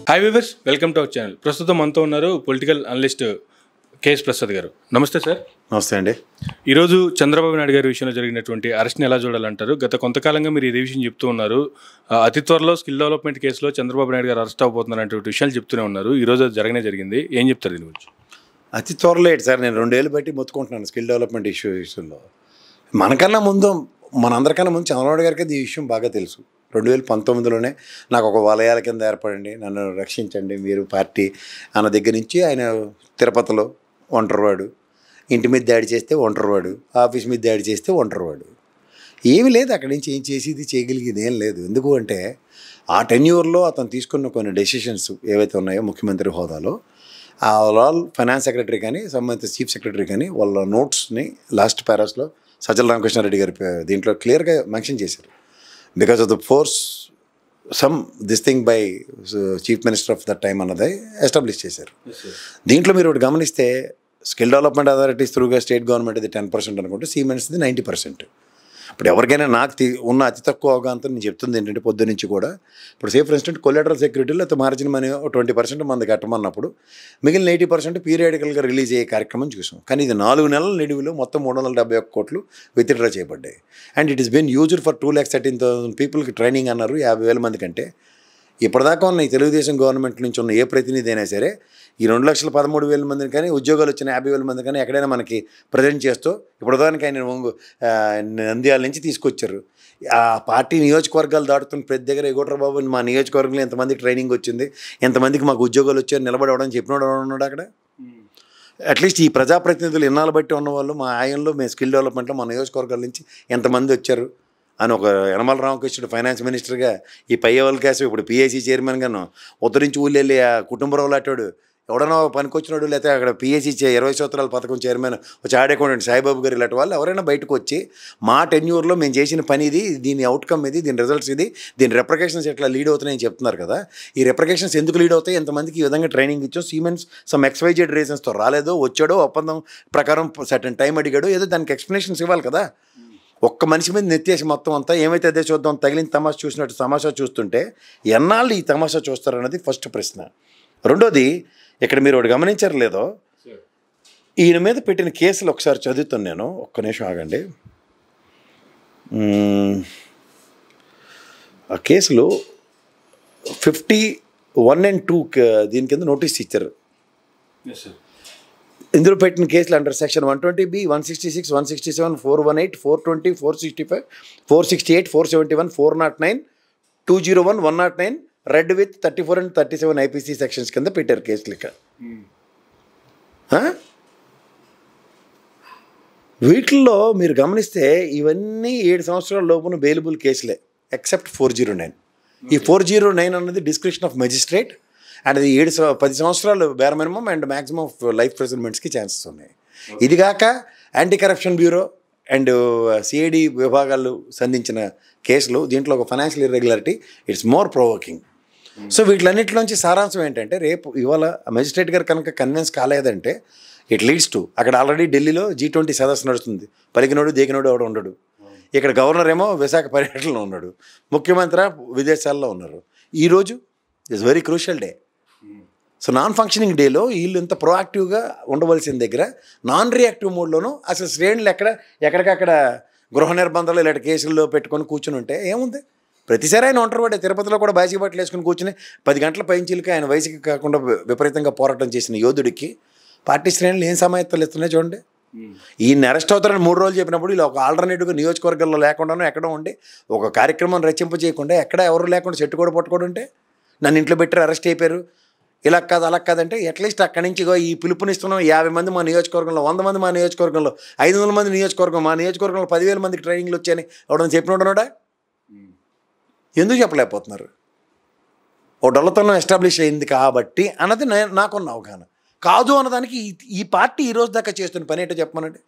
Hi viewers welcome to our channel ప్రస్తుతం మనతో ఉన్నారు పొలిటికల్ అనలిస్ట్ కేఎస్ ప్రసాద్ గారు నమస్తే సార్ నమస్తే అండి ఈరోజు చంద్రబాబు నాయుడు గారి విషయంలో జరిగినటువంటి అరెస్ట్ని ఎలా చూడాలంటారు గత కొంతకాలంగా మీరు ఇదే విషయం చెప్తూ ఉన్నారు ఆ, అతి త్వరలో స్కిల్ డెవలప్మెంట్ కేసులో చంద్రబాబు నాయుడు గారు అరెస్ట్ అవబోతున్నారు అంటే విషయాలు చెప్తూనే ఉన్నారు ఈ రోజు అది జరగనే జరిగింది ఏం చెప్తారు దీని గురించి అతి త్వరలో ఏంటి సార్ నేను రెండేళ్ళు బట్టి మొత్తుకుంటున్నాను స్కిల్ డెవలప్మెంట్ ఇష్యూ ఇష్యూలో మనకన్నా ముందు మనందరికన్నా ముందు చంద్రబాబు గారికి అది ఈ విషయం బాగా తెలుసు రెండు వేల పంతొమ్మిదిలోనే నాకు ఒక వలయాల కింద ఏర్పడండి నన్ను రక్షించండి మీరు పార్టీ అన్న దగ్గర నుంచి ఆయన తిరుపతిలో ఒంటరివాడు ఇంటి మీద దాడి చేస్తే ఒంటరివాడు ఆఫీస్ మీద దాడి చేస్తే ఒంటరివాడు ఏమీ లేదు అక్కడి నుంచి ఏం చేసేది చేయగలిగేది ఏం లేదు ఎందుకు అంటే ఆ టెన్యూర్లో అతను తీసుకున్న కొన్ని డెసిషన్స్ ఏవైతే ఉన్నాయో ముఖ్యమంత్రి హోదాలో ఆ ఆల్ ఫైనాన్స్ సెక్రటరీ కానీ సంబంధిత చీఫ్ సెక్రటరీ కానీ వాళ్ళ నోట్స్ని లాస్ట్ పారాస్లో సజ్జల రామకృష్ణారెడ్డి గారి పే- దీంట్లో క్లియర్గా మెన్షన్ చేశారు because of the force some this thing by chief minister of that time అన్నది ఎస్టాబ్లిష్ చేశారు దీంట్లో మీరు ఒకటి గమనిస్తే స్కిల్ డెవలప్మెంట్ అథారిటీస్ త్రూగా స్టేట్ గవర్నమెంట్ ఇది టెన్ పర్సెంట్ అనుకుంటే సిమెంట్స్ది నైంటీ పర్సెంట్ ఇప్పుడు ఎవరికైనా నాకు తీ- ఉన్న అతి తక్కువ అవగాహనతో నేను చెప్తుంది ఏంటంటే పొద్దు నుంచి కూడా ఇప్పుడు సేఫ్ ఫర్ ఇన్స్టెంట్ కొలెటరల్ సెక్యూరిటీలో అయితే మార్జిన్ మనీ ట్వంటీ పర్సెంట్ మంది కట్టమన్నప్పుడు మిగిలిన ఎయిటీ పర్సెంట్ పీరియాడికల్గా రిలీజ్ అయ్యే కార్యక్రమం చూసాం కానీ ఇది నాలుగు నెలల నిడివిలో మొత్తం మూడు వందల డెబ్బై ఒక్క కోట్లు విత్డ్రా చేయబడ్డాయి and it is been used for two lakhs thirteen thousand పీపుల్కి ట్రైనింగ్ అన్నారు యాభై వేల మంది కంటే ఇప్పటిదాకా ఉన్న ఈ తెలుగుదేశం గవర్నమెంట్ నుంచి ఉన్న ఏ ప్రతినిధి అయినా సరే ఈ రెండు లక్షల పదమూడు వేల మందిని కానీ ఉద్యోగాలు వచ్చిన యాభై వేల మంది కానీ ఎక్కడైనా మనకి ప్రజెంట్ చేస్తూ ఇప్పటిదానికి ఆయన ఒంగు- ఆ, నంద్యాల నుంచి తీసుకొచ్చారు ఆ పార్టీ నియోజకవర్గాలు దాటుతున్న ప్రతి దగ్గర ఎగోట్ర బాబు మా నియోజకవర్గంలో ఎంతమందికి ట్రైనింగ్ వచ్చింది ఎంతమందికి మాకు ఉద్యోగాలు వచ్చాయని నిలబడి అవడం చెప్పినోడు ఎవడు ఉన్నాడు అక్కడ అట్లీస్ట్ ఈ ప్రజాప్రతినిధులు ఇన్నాళ్ళు బట్టి ఉన్నవాళ్ళు మా ఆయంలో మేము స్కిల్ డెవలప్మెంట్లో మా నియోజకవర్గాల నుంచి ఎంతమంది వచ్చారు అని ఒక యనమల రామకృష్ణుడు ఫైనాన్స్ మినిస్టర్గా ఈ పయ్యవల్ క్యాస్ ఇప్పుడు పిఏసీ చైర్మన్గాను ఉత్తరించి ఊళ్ళి వెళ్ళి ఆ కుటుంబరావు లాంటాడు ఎవడనో పనికొచ్చినాడు లేకపోతే అక్కడ పిఎస్సీ ఇరవై సంవత్సరాల పథకం చైర్మన్ వచ్చి ఆడేకుండా సాయిబాబు గారు ఇలాంటి వాళ్ళు ఎవరైనా బయటకు వచ్చి మా టెన్యూర్లో మేము చేసిన పని ఇది దీని అవుట్కమ్ ఇది దీని రిజల్ట్స్ ఇది దీని రెప్రకేషన్స్ ఎట్లా లీడ్ అవుతున్నాయని చెప్తున్నారు కదా ఈ రెప్రకేషన్స్ ఎందుకు లీడ్ అవుతాయి ఎంతమందికి ఈ విధంగా ట్రైనింగ్ ఇచ్చో సీమెన్స్ సమ్ ఎక్స్వైజెడ్ రీజన్స్తో రాలేదో వచ్చాడో ఒప్పందం ప్రకారం సర్టన్ టైం అడిగాడో ఏదో దానికి ఎక్స్ప్లెనేషన్స్ ఇవ్వాలి కదా ఒక్క మనిషి మీద నెత్తేసి మొత్తం అంతా ఏమైతే అదే చూద్దాం తగిలిన తమాషా చూసినట్టు తమాషా చూస్తుంటే ఎన్నాళ్ళు ఈ తమాషా చూస్తారన్నది ఫస్ట్ ప్రశ్న రెండోది ఇక్కడ మీరు ఒకటి గమనించారు లేదో ఈయన మీద పెట్టిన కేసులు ఒకసారి చదువుతాను నేను ఒక్క నిమిషం ఆగండి మ్మ్. ఆ కేసులు ఫిఫ్టీ వన్ అండ్ టూ దీని కింద నోటీస్ ఇచ్చారు ఇందులో పెట్టిన కేసులు under section one twenty B one sixty six one sixty seven four one eight four twenty four sixty five four sixty eight four seventy one four not nine two zero one one nought nine read with thirty four and thirty seven IPC sections కింద పెట్టారు కేసులు ఇక్కడ ఆ? వీటిల్లో మీరు గమనిస్తే ఇవన్నీ ఏడు సంవత్సరాల లోపున బెయిలబుల్ కేసులే ఎక్సెప్ట్ ఫోర్ జీరో నైన్ ఈ ఫోర్ జీరో నైన్ అన్నది డిస్క్రిప్షన్ ఆఫ్ మెజిస్ట్రేట్ అండ్ అది ఏడు సం- పది సంవత్సరాలు bare minimum and maximum of life ప్రెజర్మెంట్స్కి ఛాన్సెస్ ఉన్నాయి ఇది కాక anti corruption bureau and CID విభాగాలు సంధించిన కేసులు దీంట్లో ఒక financial irregularity it's more provoking so వీటిలన్నిటిలోంచి సారాంశం ఏంటంటే రేపు ఇవాళ మెజిస్ట్రేట్ గారు కనుక కన్విన్స్ కాలేదంటే ఇట్ లీడ్స్ టు అక్కడ ఆల్రెడీ ఢిల్లీలో జీ ట్వంటీ సదస్సు నడుస్తుంది పలికినోడు దేకినోడు ఎవడు ఉండడు ఇక్కడ గవర్నర్ ఏమో విశాఖ పర్యటనలో ఉన్నాడు ముఖ్యమంత్రి విదేశాల్లో ఉన్నారు ఈరోజు is very crucial day so non functioning డేలో వీళ్ళు ఇంత ప్రొయాక్టివ్గా ఉండవలసిన దగ్గర నాన్ రియాక్టివ్ మోడ్లోనూ అసలు శ్రేణులు ఎక్కడ ఎక్కడికక్కడ గృహ నిర్బంధాలు ఇలాంటి కేసుల్లో పెట్టుకొని కూర్చుని ఉంటే ఏముంది ప్రతిసారి ఆయన ఒంటరివాడే తిరుపతిలో కూడా బాజీ బట్టలు వేసుకుని కూర్చుని పది గంటల పైంచీలకి ఆయన వయసుకి కాకుండా వి- విపరీతంగా పోరాటం చేసిన యోధుడికి పార్టీ శ్రేణులు ఏం సమాయత్తాలు ఇస్తున్నాయి చూడండి ఈయన అరెస్ట్ అవుతారని మూడు రోజులు చెప్పినప్పుడు ఇలా ఒక ఆల్టర్నేటివ్గా నియోజకవర్గాల్లో లేకుండానో ఎక్కడో ఉండి ఒక కార్యక్రమం రచింప చేయకుండా ఎక్కడ ఎవరు లేకుండా చెట్టు కూడా పట్టుకోడు ఉంటే నన్ను ఇంట్లో పెట్టి అరెస్ట్ అయిపోయారు ఇలా కాదు అలా కాదంటే అట్లీస్ట్ అక్కడి నుంచి ఇగో ఈ పిలుపునిస్తున్నాం యాభై మంది మా నియోజకవర్గంలో వంద మంది మా నియోజకవర్గంలో ఐదు వందల మంది నియోజకవర్గం మా నియోజకవర్గంలో పదివేల మందికి ట్రైనింగ్లు వచ్చాయని ఎవడని చెప్పినోడనోడా ఎందుకు చెప్పలేకపోతున్నారు ఓ డొల్లతనం ఎస్టాబ్లిష్ అయింది కాబట్టి అన్నది నే- నాకున్న అవగాహన కాదు అన్నదానికి ఈ- ఈ పార్టీ ఈ రోజు దాకా చేస్తున్న పని ఏంటో చెప్పమనండి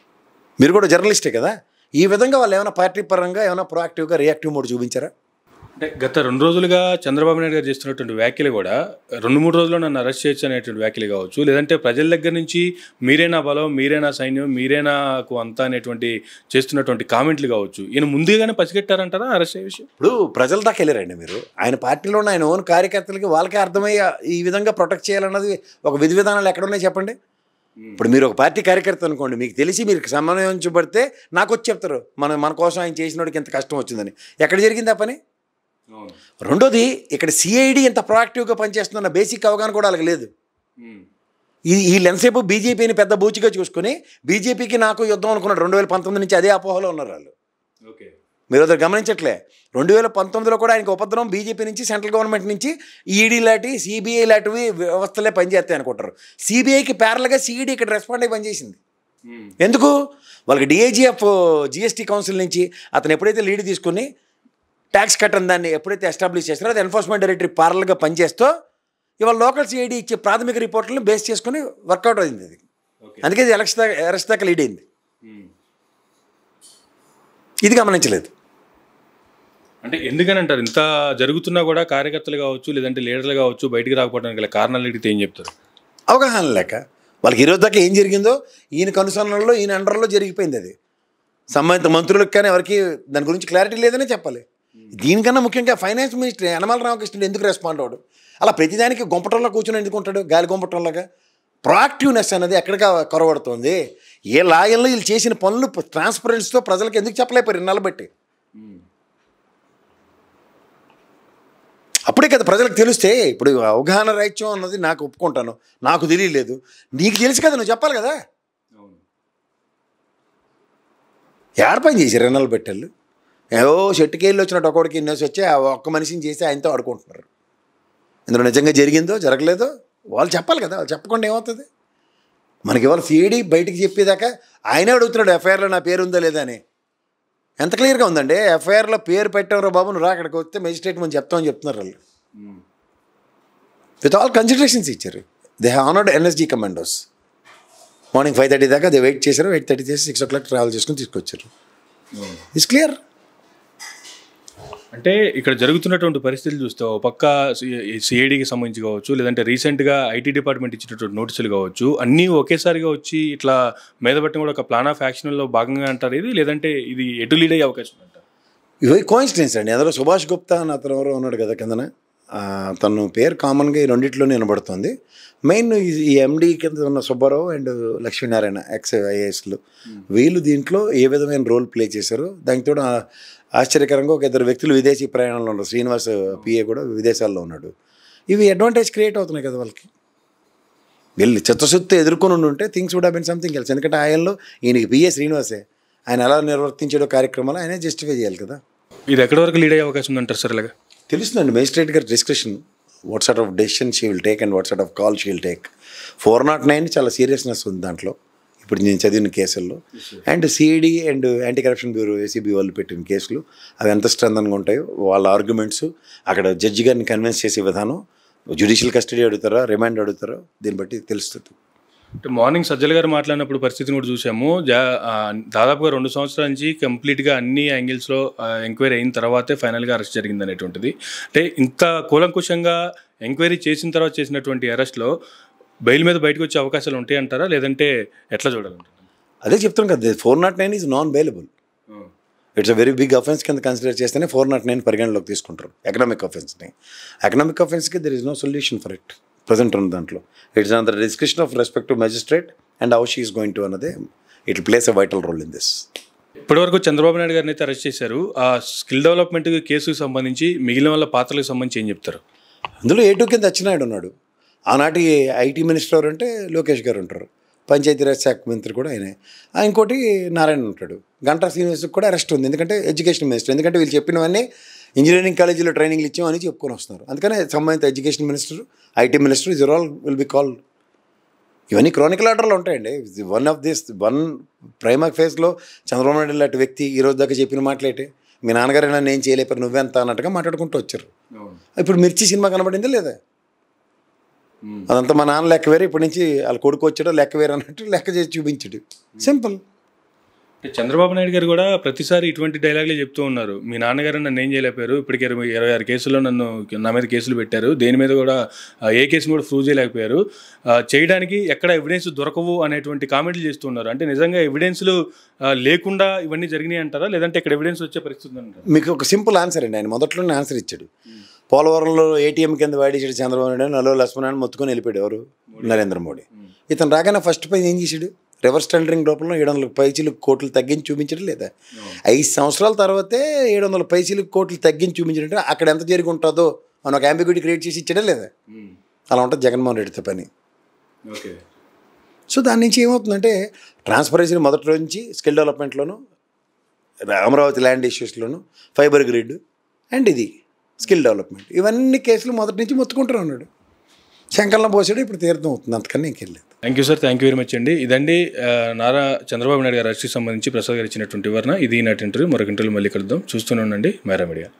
మీరు కూడా జర్నలిస్టే కదా ఈ విధంగా వాళ్ళు ఏమైనా పార్టీ పరంగా ఏమైనా ప్రొయాక్టివ్గా రియాక్టివ్ మోడ్ చూపించారా అంటే గత రెండు రోజులుగా చంద్రబాబు నాయుడు గారు చేస్తున్నటువంటి వ్యాఖ్యలు కూడా రెండు మూడు రోజుల్లో నన్ను అరెస్ట్ చేయొచ్చు అనేటువంటి వ్యాఖ్యలు కావచ్చు లేదంటే ప్రజల దగ్గర నుంచి మీరే నా బలం మీరే నా సైన్యం మీరే నాకు అంతా అనేటువంటి చేస్తున్నటువంటి కామెంట్లు కావచ్చు ఈయన ముందుగానే పసిగట్టారంటారా అరెస్ట్ అయ్యే విషయం ఇప్పుడు ప్రజల దాకా వెళ్ళారండి మీరు ఆయన పార్టీలో ఉన్న ఆయన ఓన్ కార్యకర్తలకి వాళ్ళకే అర్థమయ్యే ఈ విధంగా ప్రొటెక్ట్ చేయాలన్నది ఒక విధి విధానాలు ఎక్కడ ఉన్నాయి చెప్పండి ఇప్పుడు మీరు ఒక పార్టీ కార్యకర్త అనుకోండి మీకు తెలిసి మీరు సమన్వయించబడితే నాకు వచ్చి చెప్తారు మన మన కోసం ఆయన చేసినోడికి ఎంత కష్టం వచ్చిందని ఎక్కడ జరిగింది ఆ పని రెండోది ఇక్కడ సిఐడి ఎంత ప్రొయాక్టివ్గా పనిచేస్తుందన్న బేసిక్ అవగాహన కూడా వాళ్ళకి లేదు ఈ ఈ లెన్సేపు బీజేపీని పెద్ద బూచిగా చూసుకుని బీజేపీకి నాకు యుద్ధం అనుకున్నాడు రెండు వేల పంతొమ్మిది నుంచి అదే అపోహలో ఉన్నారు వాళ్ళు ఓకే మీరు అదే గమనించట్లే రెండు వేల పంతొమ్మిదిలో కూడా ఆయనకి ఉపద్రవం బీజేపీ నుంచి సెంట్రల్ గవర్నమెంట్ నుంచి ఈడీ లాంటి సిబిఐ లాంటివి వ్యవస్థలే పనిచేస్తాయి అనుకుంటారు సిబిఐకి ప్యారల్గా సిఈడి ఇక్కడ రెస్పాండ్ అయ్యి పనిచేసింది ఎందుకు వాళ్ళకి డిఐజీఎఫ్ జిఎస్టీ కౌన్సిల్ నుంచి అతను ఎప్పుడైతే లీడ్ తీసుకుని ట్యాక్స్ కట్టని దాన్ని ఎప్పుడైతే ఎస్టాబ్లిష్ చేస్తారో అది ఎన్ఫోర్స్మెంట్ డైరెక్టరీ పార్లర్గా పనిచేస్తూ ఇవాళ లోకల్ సిఐడి ఇచ్చే ప్రాథమిక రిపోర్ట్లను బేస్ చేసుకుని వర్కౌట్ అయింది అది ఓకే అందుకే ఇది ఎలక్షన్ దాకా అరెస్ట్ దాకా లీడ్ అయింది ఇది గమనించలేదు అంటే ఎందుకని అంటారు ఇంత జరుగుతున్నా కూడా కార్యకర్తలు కావచ్చు లేదంటే లీడర్లు కావచ్చు బయటికి రాకపోవడానికి గల కారణాలు అడిగితే ఏం చెప్తారు అవగాహన లేక వాళ్ళకి ఈరోజు దాకా ఏం జరిగిందో ఈయన కనుసరణలో ఈయన అండర్లో జరిగిపోయింది అది సంబంధిత మంత్రులకు కానీ ఎవరికి దాని గురించి క్లారిటీ లేదనే చెప్పాలి దీనికన్నా ముఖ్యంగా ఫైనాన్స్ మినిస్టర్ యనమల రామకృష్ణుడు ఎందుకు రెస్పాండ్ అవ్వడు అలా ప్రతిదానికి గొంపటంలో కూర్చొని ఎందుకు ఉంటాడు గాలి గొంపటంలాగా ప్రొయాక్టివ్నెస్ అనేది ఎక్కడికి కొరవడుతుంది ఏ లాయల్లో వీళ్ళు చేసిన పనులు ట్రాన్స్పరెన్స్తో ప్రజలకు ఎందుకు చెప్పలేకపోయారు నిలబెట్టి అప్పుడే కదా ప్రజలకు తెలిస్తే ఇప్పుడు అవగాహన రాహిత్యం అన్నది నాకు ఒప్పుకుంటాను నాకు తెలియలేదు నీకు తెలుసు కదా నువ్వు చెప్పాలి కదా ఏడ పని చేసి రెన్నలు పెట్టాళ్ళు ఏవో చెట్టుకెళ్ళి వచ్చినట్టు ఒకడికి ఇన్నేసి వచ్చి ఆ ఒక్క మనిషిని చేసి ఆయనతో ఆడుకుంటున్నారు ఇందులో నిజంగా జరిగిందో జరగలేదో వాళ్ళు చెప్పాలి కదా వాళ్ళు చెప్పకుండా ఏమవుతుంది మనకి ఇవాళ సిఐడి బయటికి చెప్పేదాకా ఆయనే అడుగుతున్నాడు ఎఫ్ఐఆర్లో నా పేరు ఉందా లేదా అని ఎంత క్లియర్గా ఉందండి ఎఫ్ఐఆర్లో పేరు పెట్టారు బాబు నువ్వు రా అక్కడికి వస్తే మెజిస్ట్రేట్ మనం చెప్తామని చెప్తున్నారు వాళ్ళు విత్ ఆల్ కన్సిడరేషన్స్ ఇచ్చారు they honoured NSG commandos morning five thirty దాకా దే వెయిట్ చేశారు ఎయిట్ థర్టీ చేసి సిక్స్ ఓ క్లాక్ ట్రావెల్ చేసుకుని తీసుకొచ్చారు ఇట్స్ క్లియర్ అంటే ఇక్కడ జరుగుతున్నటువంటి పరిస్థితులు చూస్తే ఒక పక్క సిఐడికి సంబంధించి కావచ్చు లేదంటే రీసెంట్గా ఐటీ డిపార్ట్మెంట్ ఇచ్చినటువంటి నోటీసులు కావచ్చు అన్నీ ఒకేసారిగా వచ్చి ఇట్లా మీద పెట్టడం కూడా ఒక ప్లాన్ ఆఫ్ యాక్షన్లో భాగంగా అంటారు ఇది లేదంటే ఇది ఎటు లీడ్ అయ్యే అవకాశం అంటారు ఇవి కోయిన్సిడెన్స్ అండి అందులో సుభాష్ గుప్తా అని అతను ఎవరో ఉన్నాడు కదా కిందన ఆ, తను పేరు కామన్గా ఈ రెండిట్లోనే వినబడుతుంది మెయిన్ ఈ- ఈ ఎండి కింద ఉన్న సుబ్బారావు అండ్ లక్ష్మీనారాయణ ఎక్స్ ఐఏఎస్లు వీళ్ళు దీంట్లో ఏ విధమైన రోల్ ప్లే చేశారు దానికి తోడు ఆ- ఆశ్చర్యకరంగా ఒక ఇద్దరు వ్యక్తులు విదేశీ ప్రయాణంలో ఉన్నారు శ్రీనివాస్ పిఏ కూడా విదేశాల్లో ఉన్నాడు ఇవి అడ్వాంటేజ్ క్రియేట్ అవుతున్నాయి కదా వాళ్ళకి వీళ్ళు చిత్తశుద్ధి ఎదుర్కొని ఉండి ఉంటే things would been something else ఎందుకంటే ఆయనలో ఈయనకి పిఏ శ్రీనివాసే ఆయన ఎలా నిర్వర్తించాడో కార్యక్రమాలు ఆయనే జస్టిఫై చేయాలి కదా ఇది ఎక్కడి వరకు లీడ్ అయ్యే అవకాశం ఉందంటారు సార్ ఇలాగా తెలుస్తుందండి మేజిస్ట్రేట్ గారి discussion what sort of decision she will take and what sort of call she will take four not nine చాలా సీరియస్నెస్ ఉంది దాంట్లో ఇప్పుడు నేను చదివిన కేసుల్లో and CID and anti corruption bureau ACB వాళ్ళు పెట్టిన కేసులు అవి ఎంత స్ట్రెందన్గా ఉంటాయో వాళ్ళ ఆర్గ్యుమెంట్స్ అక్కడ జడ్జి గారిని కన్విన్స్ చేసే విధానం జ్యుడిషియల్ కస్టడీ అడుగుతారా రిమాండ్ అడుగుతారా దీన్ని బట్టి తెలుస్తుంది అంటే మార్నింగ్ సజ్జల గారు మాట్లాడినప్పుడు పరిస్థితిని కూడా చూసాము జా ఆ, దాదాపుగా రెండు సంవత్సరాల నుంచి కంప్లీట్గా అన్ని యాంగిల్స్లో ఎంక్వైరీ అయిన తర్వాతే ఫైనల్గా అరెస్ట్ జరిగింది అనేటువంటిది అంటే ఇంత కూలంకుషంగా ఎంక్వైరీ చేసిన తర్వాత చేసినటువంటి అరెస్ట్లో బెయిల్ మీద బయటకు వచ్చే అవకాశాలు ఉంటాయి అంటారా లేదంటే ఎట్లా చూడాలంటారు అదే చెప్తాను కదా four not nine is non bailable it's a very big offence కింద కన్సిడర్ చేస్తేనే ఫోర్ నాట్ నైన్ పరిగణలోకి తీసుకుంటారు ఎకనామిక్ అఫెన్స్ని ఎకనామిక్ అఫెన్స్కి there is no solution for it present ఉన్న దాంట్లో it's on the description of respect to magistrate and how she is going to అన్నదే it plays a vital role in this ఇప్పటివరకు చంద్రబాబు నాయుడు గారిని అయితే అరెస్ట్ చేశారు ఆ స్కిల్ డెవలప్మెంట్ కేసుకు సంబంధించి మిగిలిన వాళ్ళ పాత్రలకు సంబంధించి ఏం చెప్తారు అందులో ఏ టూ కింద అచ్చినాయుడు ఉన్నాడు ఆనాటి ఐటీ మినిస్టర్ ఎవరు అంటే లోకేష్ గారు ఉంటారు పంచాయతీరాజ్ శాఖ మంత్రి కూడా ఆయనే ఆ ఇంకోటి నారాయణ ఉంటాడు గంటా శ్రీనివాస్కి కూడా అరెస్ట్ ఉంది ఎందుకంటే ఎడ్యుకేషన్ మినిస్టర్ ఎందుకంటే వీళ్ళు చెప్పినవన్నీ ఇంజనీరింగ్ కాలేజీలో ట్రైనింగ్లు ఇచ్చామని చెప్పుకొని వస్తున్నారు అందుకనే సంబంధిత education minister IT minister is all will be call ఇవన్నీ క్రానికల్ ఆర్డర్లో ఉంటాయండి one of this one primer ఫేజ్లో చంద్రబాబు నాయుడు లాంటి వ్యక్తి ఈ రోజు దాకా చెప్పిన మాటలేటే మీ నాన్నగారు నన్ను ఏం చేయలేపారు నువ్వెంత అన్నట్టుగా మాట్లాడుకుంటూ వచ్చారు ఇప్పుడు మిర్చి సినిమా కనబడిందా లేదా అదంతా మా నాన్న లెక్క వేరే ఇప్పటి నుంచి వాళ్ళ కొడుకు వచ్చాడో లెక్క వేరే అన్నట్టు లెక్క చేసి చూపించాడు సింపుల్ అంటే చంద్రబాబు నాయుడు గారు కూడా ప్రతిసారి ఇటువంటి డైలాగులే చెప్తూ ఉన్నారు మీ నాన్నగారు నన్ను ఏం చేయలేకపోయారు ఇప్పటికి ఇరవై ఇరవై ఆరు కేసుల్లో నన్ను నా మీద కేసులు పెట్టారు దేని మీద కూడా ఆ, ఏ కేసును కూడా ప్రూవ్ చేయలేకపోయారు ఆ, చేయడానికి ఎక్కడ ఎవిడెన్స్ దొరకవు అనేటువంటి కామెంట్లు చేస్తూ ఉన్నారు అంటే నిజంగా ఎవిడెన్స్లు ఆ, లేకుండా ఇవన్నీ జరిగినాయి అంటారా లేదంటే ఇక్కడ ఎవిడెన్స్ వచ్చే పరిస్థితి అంటారా మీకు ఒక సింపుల్ ఆన్సర్ అండి ఆయన మొదట్లోనే ఆన్సర్ ఇచ్చాడు పోలవరంలో ఏటీఎం కింద వాడేసాడు చంద్రబాబు నాయుడు నలో లక్ష్మణ్ మొత్తుకొని వెళ్ళిపోయాడు ఎవరు నరేంద్ర మోడీ ఇతను రాగానే ఫస్ట్ పై ఏం చేశాడు రివర్స్ టెండరింగ్ రూపంలో ఏడు వందల పైచీలు కోట్లు తగ్గించి చూపించడం లేదా ఐదు సంవత్సరాల తర్వాతే ఏడు వందల పైచీలు కోట్లు తగ్గించి చూపించడం అక్కడ ఎంత జరిగి ఉంటుందో అని ఒక అంబిగ్యూటీ క్రియేట్ చేసి ఇచ్చడా లేదా అలా ఉంటుంది జగన్మోహన్ రెడ్డితో పని ఓకే సో దాని నుంచి ఏమవుతుందంటే ట్రాన్స్పరెన్సీ మొదటి రోజు నుంచి స్కిల్ డెవలప్మెంట్లోను అమరావతి ల్యాండ్ ఇష్యూస్లోను ఫైబర్ గ్రిడ్ అండ్ ఇది స్కిల్ డెవలప్మెంట్ ఇవన్నీ కేసులు మొదటి నుంచి మొత్తుకుంటూ ఉన్నాడు శంకర్లో పోసాడు ఇప్పుడు తీర్థం అవుతుంది అంతకన్నా ఇంకెళ్ళలేదు thank you sir thank you very much అండి ఇదండి ఆ, నారా చంద్రబాబు నాయుడు గారి అరెస్ట్కి సంబంధించి ప్రసాద్ గారు ఇచ్చినటువంటి వివరణ ఇది నాటి ఇంటర్వ్యూ మరొక ఇంటర్వ్యూ మళ్ళీ కలుద్దాం చూస్తూనే ఉండండి మేరా మీడియా